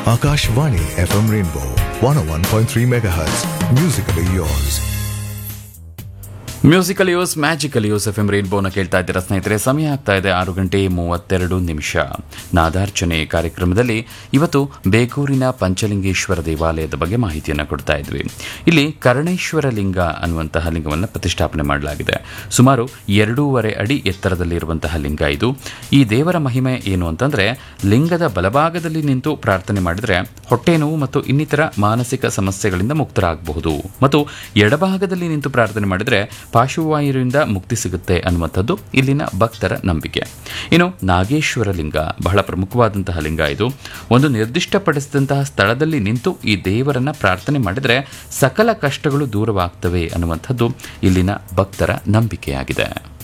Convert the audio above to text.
Akashvani FM Rainbow 101.3 MHz. Musically yours. Musical yours magical yours F M ರೇನ್ಬೋನ ಕೇಳ್ತಾ ಇದ್ದೀರಾ ಸ್ನೇಹಿತರೆ ಸಮಯ ಆಗ್ತಾ ಇದೆ ಆರು ಗಂಟೆ ಮೂವತ್ತೆರಡು ನಿಮಿಷ ನಾದಾರ್ಚನೆ ಕಾರ್ಯಕ್ರಮದಲ್ಲಿ ಇವತ್ತು ಬೇಗೂರಿನ ಪಂಚಲಿಂಗೇಶ್ವರ ದೇವಾಲಯದ ಬಗ್ಗೆ ಮಾಹಿತಿಯನ್ನು ಕೊಡ್ತಾ ಇದ್ವಿ ಇಲ್ಲಿ ಕರ್ಣೇಶ್ವರ ಲಿಂಗ ಅನ್ನುವಂತಹ ಲಿಂಗವನ್ನು ಪ್ರತಿಷ್ಠಾಪನೆ ಮಾಡಲಾಗಿದೆ ಸುಮಾರು ಎರಡೂವರೆ ಅಡಿ ಎತ್ತರದಲ್ಲಿರುವಂತಹ ಲಿಂಗ ಇದು ಈ ದೇವರ ಮಹಿಮೆ ಏನು ಅಂತಂದ್ರೆ ಲಿಂಗದ ಬಲಭಾಗದಲ್ಲಿ ನಿಂತು ಪ್ರಾರ್ಥನೆ ಮಾಡಿದರೆ ಹೊಟ್ಟೆ ನೋವು ಮತ್ತು ಇನ್ನಿತರ ಮಾನಸಿಕ ಸಮಸ್ಯೆಗಳಿಂದ ಮುಕ್ತರಾಗಬಹುದು ಮತ್ತು ಎಡಭಾಗದಲ್ಲಿ ನಿಂತು ಪ್ರಾರ್ಥನೆ ಮಾಡಿದರೆ ಪಾರ್ಶ್ವವಾಯುವಿನಿಂದ ಮುಕ್ತಿ ಸಿಗುತ್ತೆ ಅನ್ನುವಂಥದ್ದು ಇಲ್ಲಿನ ಭಕ್ತರ ನಂಬಿಕೆ ಇನ್ನು ನಾಗೇಶ್ವರ ಲಿಂಗ ಬಹಳ ಪ್ರಮುಖವಾದಂತಹ ಲಿಂಗ ಇದು ಒಂದು ನಿರ್ದಿಷ್ಟಪಡಿಸಿದಂತಹ ಸ್ಥಳದಲ್ಲಿ ನಿಂತು ಈ ದೇವರನ್ನ ಪ್ರಾರ್ಥನೆ ಮಾಡಿದರೆ ಸಕಲ ಕಷ್ಟಗಳು ದೂರವಾಗ್ತವೆ ಅನ್ನುವಂಥದ್ದು ಇಲ್ಲಿನ ಭಕ್ತರ ನಂಬಿಕೆಯಾಗಿದೆ